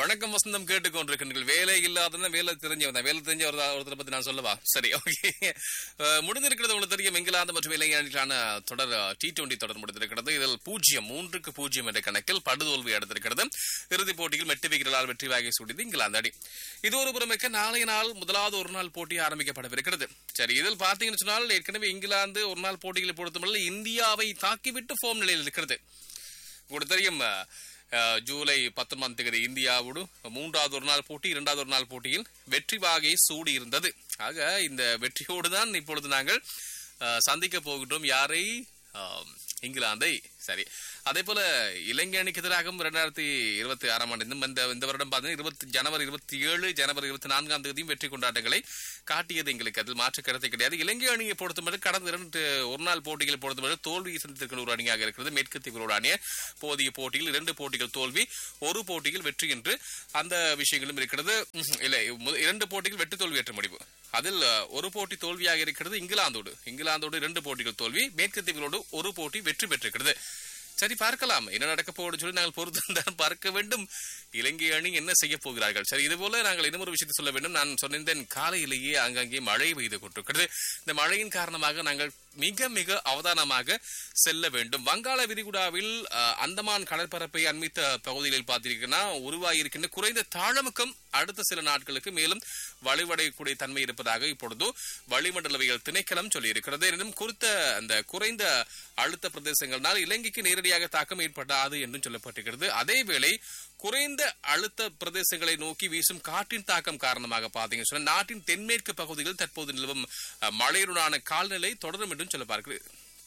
வணக்கம் வசந்தம் கேட்டுக்கொண்டிருக்கின்றீர்கள் வேலை இல்லாதவன வேலை தெரிஞ்சவன் தான். வேலை தெரிஞ்ச ஒரு ஒருத்தரை பத்தி நான் சொல்லவா சரி ஓகே முடிந்திருக்கிறது உங்களுக்கு தெரியும் இங்கிலாந்து மற்றும் இளைஞர்களுக்கான தொடர் டி டுவெண்டி தொடர் முடிந்திருக்கிறது இதில் பூஜ்ஜியம் மூன்றுக்கு பூஜ்ஜியம் என்ற கணக்கில் படுதோல்வி எடுத்திருக்கிறது இறுதிப் போட்டியில் வெற்றி விகிதங்களால் வெற்றி வாகை சூடியது இங்கிலாந்து அணி இது ஒரு புறமிக்க நாளைய நாள் முதலாவது ஒரு நாள் போட்டி ஆரம்பிக்கப்படவிருக்கிறது சரி இதில் பார்த்தீங்கன்னு சொன்னால் ஏற்கனவே இங்கிலாந்து ஒரு நாள் போட்டிகளை பொறுத்தவரை இந்தியாவை தாக்கிவிட்டு ஃபோம் நிலையில் இருக்கிறது உங்களுக்கு தெரியும் அஹ், அஹ், ஜூலை பத்தொன்பதாம் தேதி இந்தியாவோடு மூன்றாவது ஒரு நாள் போட்டி இரண்டாவது ஒரு நாள் போட்டியில் வெற்றி வாகை சூடி இருந்தது ஆக இந்த வெற்றியோடு தான் இப்பொழுது நாங்கள் அஹ், சந்திக்க போகின்றோம் யாரை ஆம், இங்கிலாந்தை சரி அதே போல இலங்கை அணிக்கு எதிராகவும் இரண்டாயிரத்தி இருபத்தி ஆறாம் ஆண்டு இந்த- இந்த இந்த வருடம் பார்த்தீங்கன்னா இருபத்தி ஜனவரி இருபத்தி ஏழு ஜனவரி இருபத்தி நான்காம் தேதியும் வெற்றி கொண்டாட்டங்களை காட்டியது எங்களுக்கு அதில் மாற்று கருத்தை கிடையாது இலங்கை அணியை பொறுத்தவரை கடந்த இரண்டு ஒரு நாள் போட்டிகளை பொறுத்தவரை தோல்வியை சந்தித்திருக்கிற ஒரு அணியாக இருக்கிறது மேற்கு தீவிரோட அணிய போதிய போட்டியில் இரண்டு போட்டிகள் தோல்வி ஒரு போட்டியில் வெற்றி என்று அந்த விஷயங்களும் இருக்கிறது ம்ஹும், இல்லை மு- இரண்டு போட்டிகள் வெற்றி தோல்வியற்ற முடிவு அதில் அஹ், ஒரு போட்டி தோல்வியாக இருக்கிறது இங்கிலாந்தோடு இங்கிலாந்தோடு இரண்டு போட்டிகள் தோல்வி மேற்கு தீவுகளோடு ஒரு போட்டி வெற்றி பெற்றிருக்கிறது சரி பார்க்கலாம் என்ன நடக்க போகுது சொல்லி நாங்கள் பொறுத்து தான் பார்க்க வேண்டும் இலங்கை அணி என்ன செய்ய போகிறார்கள் சரி இது போல நாங்கள் இன்னும் ஒரு விஷயத்தை சொல்ல வேண்டும் நான் சொன்னேன் காலையிலேயே அங்கங்கே மழை பெய்து கொண்டிருக்கிறது இந்த மழையின் காரணமாக நாங்கள் மிக மிக அவதானமாக செல்ல வேண்டும் வங்காள விரிகுடாவில் அஹ், அந்தமான் கடற்பரப்பை அண்மித்த பகுதிகளில் பார்த்தீங்கன்னா உருவாகியிருக்கின்ற குறைந்த தாழமுக்கம் அடுத்த சில நாட்களுக்கு மேலும் வலுவடையக்கூடிய தன்மை இருப்பதாக இப்பொழுது வளிமண்டலவியல் திணைக்களம் சொல்லியிருக்கிறது எனினும் குறித்த அந்த குறைந்த அழுத்த பிரதேசங்களால் இலங்கைக்கு நேரடியாக தாக்கம் ஏற்படாது என்றும் சொல்லப்பட்டிருக்கிறது அதேவேளை குறைந்த அழுத்த பிரதேசங்களை நோக்கி வீசும் காற்றின் தாக்கம் காரணமாக பார்த்தீங்க சொன்னா நாட்டின் தென்மேற்கு பகுதியில் தற்போது நிலவும் அஹ், மழையுடனான கால்நிலை தொடரும் என்றும் சொல்லப்பார்க்கிறது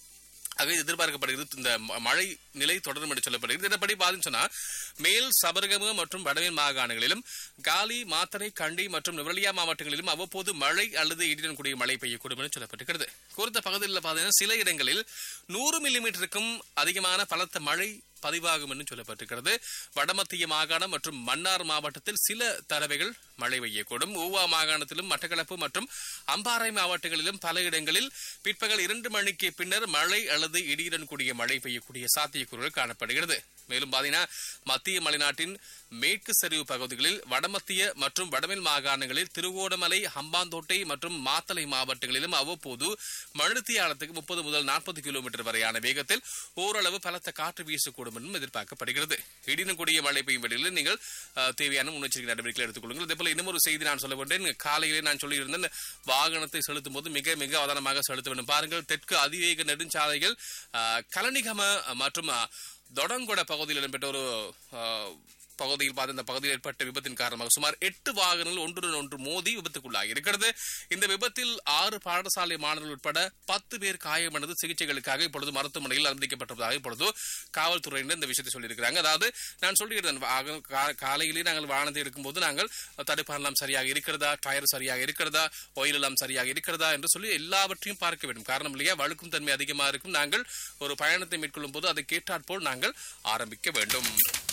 ஆக எதிர்பார்க்கப்படுகிறது இந்த ம- மழை நிலை தொடரும் என்று சொல்லப்படுகிறது இதன்படி பார்த்தீங்கன்னு சொன்னா மேல் சபரகம மற்றும் வடமேல் மாகாணங்களிலும் காலி மாத்தறை கண்டி மற்றும் நுவலியா மாவட்டங்களிலும் அவ்வப்போது மழை அல்லது இடியுடன் கூடிய மழை பெய்யக்கூடும் என்று சொல்லப்பட்டிருக்கிறது குறித்த பகுதியில் பார்த்தீங்கன்னா சில இடங்களில் நூறு மில்லிமீட்டருக்கும் அதிகமான பலத்த மழை பதிவாகும் என்று சொல்லப்பட்டிருக்கிறது வடமத்திய மாகாணம் மற்றும் மன்னார் மாவட்டத்தில் சில தடவைகள் மழை பெய்யக்கூடும் ஊவா மாகாணத்திலும் மட்டக்களப்பு மற்றும் அம்பாறை மாவட்டங்களிலும் பல இடங்களில் பிற்பகல் இரண்டு மணிக்கு பின்னர் மழை அல்லது இடியுடன் கூடிய மழை பெய்யக்கூடிய சாத்தியக்கூறுகள் காணப்படுகிறது மேலும் பாத்தீங்கன்னா மத்திய மலைநாட்டின் மேற்கு சரிவு பகுதிகளில் வடமத்திய மற்றும் வடமேல் மாகாணங்களில் திருவோணமலை ஹம்பாந்தோட்டை மற்றும் மாத்தளை மாவட்டங்களிலும் அவ்வப்போது மணித்தியாலத்துக்கு முப்பது முதல் நாற்பது கிலோமீட்டர் வரையான வேகத்தில் ஓரளவு பலத்த காற்று வீசக்கூடும் என்றும் எதிர்பார்க்கப்படுகிறது இடியுடன் கூடிய மழை பெய்யும் வேளையில் நீங்கள் அஹ், தேவையான முன்னெச்சரிக்கை நடவடிக்கை எடுத்துக் கொள்ளுங்கள் அதே போல இன்னும் ஒரு செய்தி நான் சொல்ல வேண்டேன் காலையிலே நான் சொல்லியிருந்தேன் வாகனத்தை செலுத்தும் போது மிக மிக அவதானமாக செலுத்த வேண்டும் பாருங்கள் தெற்கு அதிவேக நெடுஞ்சாலைகள் அஹ், கலனிகம மற்றும் அஹ், தொடங்கொட பகுதியில் இடம்பெற்ற ஒரு அஹ், பகுதியில் பார்த்த இந்த பகுதியில் ஏற்பட்ட விபத்தின் காரணமாக சுமார் எட்டு வாகனங்கள் ஒன்றுடன் ஒன்று மோதி விபத்துக்குள்ளாகி இருக்கிறது இந்த விபத்தில் ஆறு பாடசாலை மாணவர்கள் உட்பட பத்து பேர் காயமடைந்து சிகிச்சைகளுக்காக இப்பொழுது மருத்துவமனையில் அனுமதிக்கப்பட்டதாக இப்பொழுது காவல்துறையினர் இந்த விஷயத்தை சொல்லியிருக்கிறாங்க அதாவது நான் சொல்லியிருந்தேன் வாகனம் கா- காலையிலே நாங்கள் வாகனத்தை எடுக்கும்போது நாங்கள் தடுப்பானலாம் சரியாக இருக்கிறதா டயர் சரியாக இருக்கிறதா oil எல்லாம் சரியாக இருக்கிறதா என்று சொல்லி எல்லாவற்றையும் பார்க்க வேண்டும் காரணம் இல்லையா வழுக்கும் தன்மை அதிகமாக இருக்கும் நாங்கள் ஒரு பயணத்தை மேற்கொள்ளும் போது அதை கேட்டாற்போல் நாங்கள் ஆரம்பிக்க வேண்டும்